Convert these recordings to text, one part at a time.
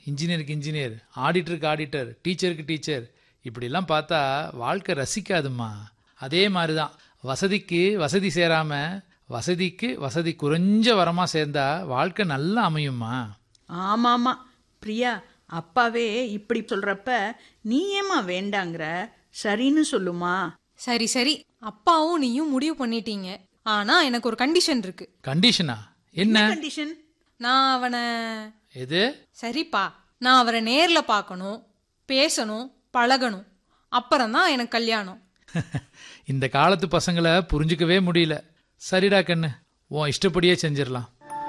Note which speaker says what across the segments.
Speaker 1: இன்ஜினியருக்கு engineer ஆடிட்டருக்கு auditor டீச்சருக்கு teacher இப்படிலாம் பார்த்தா வாழ்க்கை ரசிக்காதும்மா அதே மாதிரி தான் வசதிக்கு வசதி சேராம வசதிக்கு வசதி குறைஞ்ச வரமா சேர்ந்தா வாழ்க்கை நல்லா அமையும்மா
Speaker 2: ஆமாமா பிரியா அப்பாவே இப்படி சொல்றப்ப நீ ஏமா வேண்டாங்கிற சரின்னு சொல்லுமா
Speaker 3: சரி சரி அப்பாவும் நீயும் முடிவு பண்ணிட்டீங்க ஆனா எனக்கு ஒரு கண்டிஷன் இருக்கு
Speaker 1: கண்டிஷனா என்ன
Speaker 2: கண்டிஷன்
Speaker 3: நான் அவனை
Speaker 1: எது
Speaker 3: சரிப்பா நான் அவரை நேர்ல பார்க்கணும் பேசணும் பழகணும் அப்புறம்தான் எனக்கு கல்யாணம்
Speaker 1: இந்த காலத்து பசங்களை புரிஞ்சுக்கவே முடியல சரிடா கண்ணு உன் இஷ்டப்படியே செஞ்சிடலாம்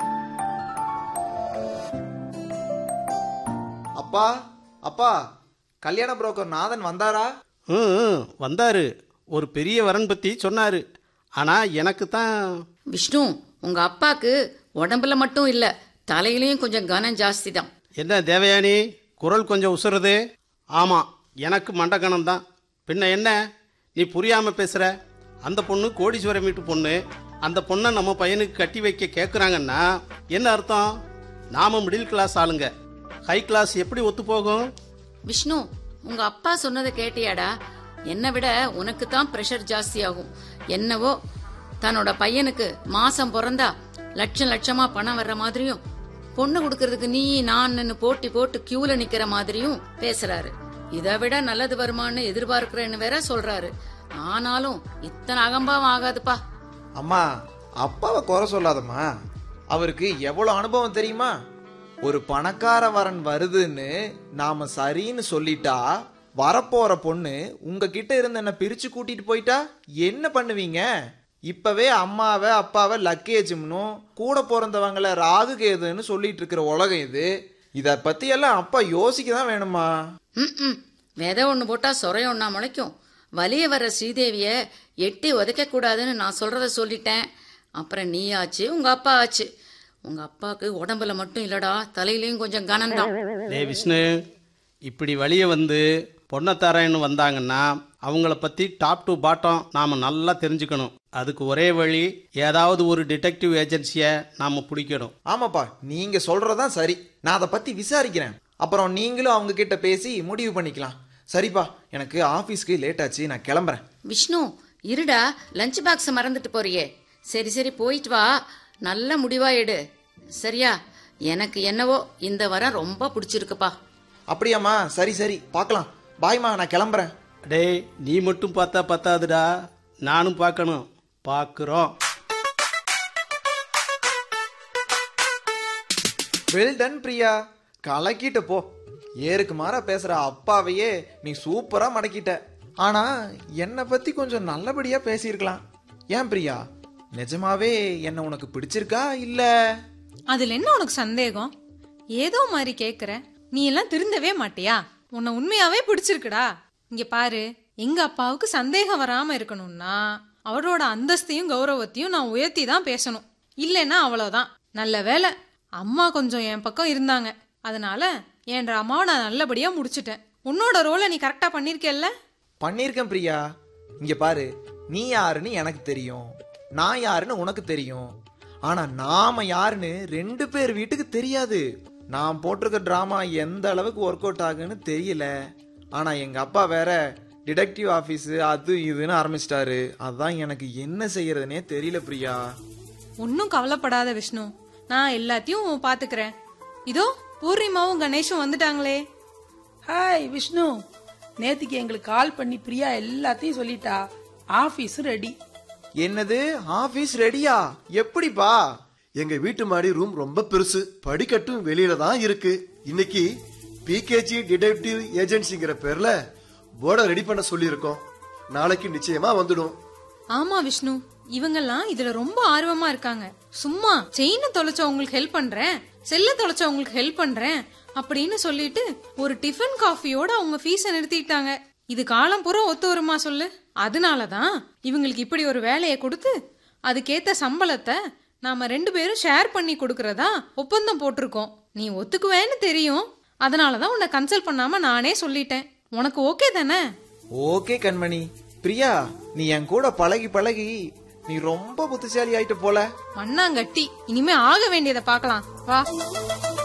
Speaker 4: அப்பா அப்பா கல்யாண புரோக்கர் நாதன் வந்தாரா
Speaker 5: ம் ம், வந்தாரு ஒரு பெரிய வரன் பற்றி சொன்னார் ஆனால் எனக்கு தான்
Speaker 6: விஷ்ணு உங்க அப்பாக்கு உடம்புல மட்டும் இல்ல தலையிலயும் கொஞ்சம் கனம் ஜாஸ்தி தான்
Speaker 5: என்ன தேவயானி குரல் கொஞ்சம் உசுறது ஆமாம் எனக்கு மண்டகணம் தான் பின்ன என்ன நீ புரியாமல் பேசுகிற அந்த பொண்ணு கோடீஸ்வரம் வீட்டு பொண்ணு அந்த பொண்ணை நம்ம பையனுக்கு கட்டி வைக்க கேட்குறாங்கன்னா என்ன அர்த்தம் நாம மிடில் கிளாஸ் ஆளுங்க ஹை கிளாஸ் எப்படி ஒத்து போகும்
Speaker 6: விஷ்ணு உங்க அப்பா சொன்னதை கேட்டியாடா என்னை விட உனக்கு தான் ப்ரெஷர் ஜாஸ்தி ஆகும் என்னவோ தன்னோட பையனுக்கு மாசம் பிறந்தா லட்சம் லட்சமா பணம் வர்ற மாதிரியும் பொண்ணு கொடுக்கறதுக்கு நீ நான் போட்டி போட்டு கியூல நிக்கிற மாதிரியும் பேசுறாரு இதை விட நல்லது வருமான்னு எதிர்பார்க்கிறேன்னு வேற சொல்றாரு ஆனாலும் இத்தனை அகம்பாவம் ஆகாதுப்பா
Speaker 4: அம்மா அப்பாவை குறை சொல்லாதம்மா அவருக்கு எவ்வளவு அனுபவம் தெரியுமா ஒரு பணக்கார வரன் வருதுன்னு நாம சரின்னு சொல்லிட்டா வரப்போற பொண்ணு உங்ககிட்ட இருந்து என்ன பிரிச்சு கூட்டிட்டு போயிட்டா என்ன பண்ணுவீங்க இப்பவே அம்மாவை அப்பாவை லக்கேஜும்னும் கூட பிறந்தவங்கள ராகு கேதுன்னு சொல்லிட்டு இருக்கிற உலகம் இது இத பத்தி எல்லாம் அப்பா யோசிக்க தான் வேணுமா
Speaker 6: ம் விதை ஒன்று போட்டா சொரைய ஒன்றா முளைக்கும் வலிய வர ஸ்ரீதேவிய எட்டி உதைக்க கூடாதுன்னு நான் சொல்றத சொல்லிட்டேன் அப்புறம் நீ ஆச்சு உங்க அப்பா ஆச்சு உங்க அப்பாவுக்கு உடம்புல மட்டும் இல்லடா தலையிலயும் கொஞ்சம் கனம்தான்
Speaker 5: டே விஷ்ணு இப்படி வழியே வந்து பொண்ணத்தாரன்னு வந்தாங்கன்னா அவங்கள பற்றி டாப் டு பாட்டம் நாம் நல்லா தெரிஞ்சுக்கணும் அதுக்கு ஒரே வழி ஏதாவது ஒரு டிடெக்டிவ் ஏஜென்சியை நாம் பிடிக்கணும்
Speaker 4: ஆமாப்பா நீங்க சொல்றதான் சரி நான் அதை பத்தி விசாரிக்கிறேன் அப்புறம் நீங்களும் அவங்க கிட்ட பேசி முடிவு பண்ணிக்கலாம் சரிப்பா எனக்கு ஆபீஸ்க்கு லேட் ஆச்சு நான் கிளம்புறேன்
Speaker 6: விஷ்ணு இருடா லஞ்ச் பாக்ஸ் மறந்துட்டு போறியே சரி சரி போயிட்டு வா நல்ல முடிவா எடு சரியா எனக்கு என்னவோ இந்த வாரம் ரொம்ப பிடிச்சிருக்குப்பா
Speaker 4: அப்படியாம்மா சரி சரி பார்க்கலாம் பாய்மா நான் கிளம்புறேன்
Speaker 5: டேய் நீ மட்டும் பார்த்தா பத்தாதுடா நானும் பார்க்கணும் பார்க்குறோம்
Speaker 4: வெல் டன் பிரியா கலக்கிட்ட போ ஏருக்கு மாறா பேசுற அப்பாவையே நீ சூப்பரா மடக்கிட்ட ஆனா என்னை பத்தி கொஞ்சம் நல்லபடியா பேசியிருக்கலாம் ஏன் பிரியா நிஜமாவே என்ன உனக்கு பிடிச்சிருக்கா இல்ல
Speaker 3: அதுல என்ன உனக்கு சந்தேகம் ஏதோ மாதிரி கேக்குற நீ எல்லாம் திருந்தவே மாட்டியா உன்னை உண்மையாவே பிடிச்சிருக்குடா இங்க பாரு எங்க அப்பாவுக்கு சந்தேகம் வராம இருக்கணும்னா அவரோட அந்தஸ்தையும் கௌரவத்தையும் நான் உயர்த்தி தான் பேசணும் இல்லைன்னா அவ்வளவுதான் நல்ல வேலை அம்மா கொஞ்சம் என் பக்கம் இருந்தாங்க அதனால என் அம்மாவை நான் நல்லபடியா முடிச்சிட்டேன் உன்னோட ரோலை நீ கரெக்டா பண்ணிருக்கல்ல
Speaker 4: பண்ணியிருக்கேன் பிரியா இங்க பாரு நீ யாருன்னு எனக்கு தெரியும் நான் யாருன்னு உனக்கு தெரியும் ஆனா நாம யாருன்னு ரெண்டு பேர் வீட்டுக்கு தெரியாது நான் போட்டிருக்க டிராமா எந்த அளவுக்கு ஒர்க் அவுட் ஆகுன்னு தெரியல ஆனா எங்க அப்பா வேற டிடெக்டிவ் ஆபீஸ் அது இதுன்னு ஆரம்பிச்சிட்டாரு அதான் எனக்கு என்ன செய்யறதுனே தெரியல பிரியா
Speaker 3: ஒன்னும் கவலைப்படாத விஷ்ணு நான் எல்லாத்தையும் பாத்துக்கிறேன் இதோ பூர்ணிமாவும் கணேஷும் வந்துட்டாங்களே
Speaker 7: ஹாய் விஷ்ணு நேத்திக்கு எங்களுக்கு கால் பண்ணி பிரியா எல்லாத்தையும் சொல்லிட்டா ஆபீஸ் ரெடி
Speaker 4: என்னது ஆபீஸ் ரெடியா எப்படிப்பா
Speaker 8: எங்க வீட்டு மாடி ரூம் ரொம்ப பெருசு படிக்கட்டும் வெளியில தான் இருக்கு இன்னைக்கு பிகேஜி டிடெக்டிவ் ஏஜென்சிங்கிற பேர்ல போர்டை ரெடி பண்ண சொல்லியிருக்கோம் நாளைக்கு நிச்சயமா வந்துடும்
Speaker 3: ஆமா விஷ்ணு இவங்கெல்லாம் இதுல ரொம்ப ஆர்வமா இருக்காங்க சும்மா செயினை தொலைச்சவங்களுக்கு ஹெல்ப் பண்றேன் செல்ல தொலைச்சவங்களுக்கு ஹெல்ப் பண்றேன் அப்படின்னு சொல்லிட்டு ஒரு டிஃபன் காஃபியோட அவங்க ஃபீஸ நிறுத்திட்டாங்க இது காலம் பூரா ஒத்து வருமா சொல்லு அதனாலதான் இவங்களுக்கு இப்படி ஒரு வேலையை கொடுத்து அதுக்கேத்த சம்பளத்தை நாம ரெண்டு பேரும் ஷேர் பண்ணி கொடுக்கறதா ஒப்பந்தம் போட்டிருக்கோம் நீ ஒத்துக்குவேன்னு தெரியும் அதனாலதான் உன்னை கன்சல்ட் பண்ணாம நானே சொல்லிட்டேன் உனக்கு ஓகே தானே
Speaker 4: ஓகே கண்மணி பிரியா நீ என் கூட பழகி பழகி நீ ரொம்ப புத்திசாலி ஆயிட்ட போல
Speaker 3: மண்ணாங்கட்டி இனிமே ஆக வேண்டியதை பார்க்கலாம் வா